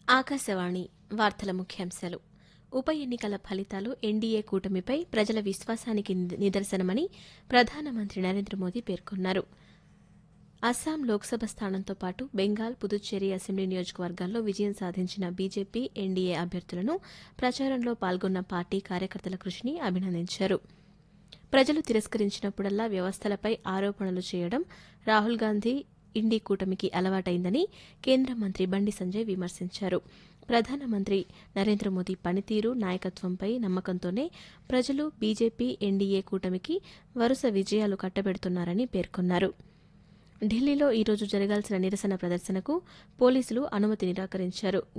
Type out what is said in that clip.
ఆకాశవాణి వార్తల ముఖ్యాంశాలు ఉప ఎన్నికల ఫలితాలు ఎన్డీఏ కూటమిపై ప్రజల విశ్వాసానికి నిద- నిదర్శనమని ప్రధానమంత్రి నరేంద్ర మోదీ పేర్కొన్నారు అస్సాం లోక్సభ స్థానంతో పాటు బెంగాల్ పుదుచ్చేరి అసెంబ్లీ నియోజకవర్గాల్లో విజయం సాధించిన బీజేపీ ఎన్డీఏ అభ్యర్థులను ప్రచారంలో పాల్గొన్న పార్టీ కార్యకర్తల కృషిని అభినందించారు ప్రజలు తిరస్కరించినప్పుడల్లా వ్యవస్థలపై ఆరోపణలు చేయడం రాహుల్ గాంధీ ఇండీ కూటమికి అలవాటైందని కేంద్ర మంత్రి బండి సంజయ్ విమర్శించారు ప్రధానమంత్రి నరేంద్ర మోదీ పనితీరు నాయకత్వంపై నమ్మకంతోనే ప్రజలు బీజేపీ ఎన్డీఏ కూటమికి వరుస విజయాలు కట్టబెడుతున్నారని పేర్కొన్నారు ఢిల్లీలో ఈరోజు జరగాల్సిన నిరసన ప్రదర్శనకు పోలీసులు అనుమతి నిరాకరించారు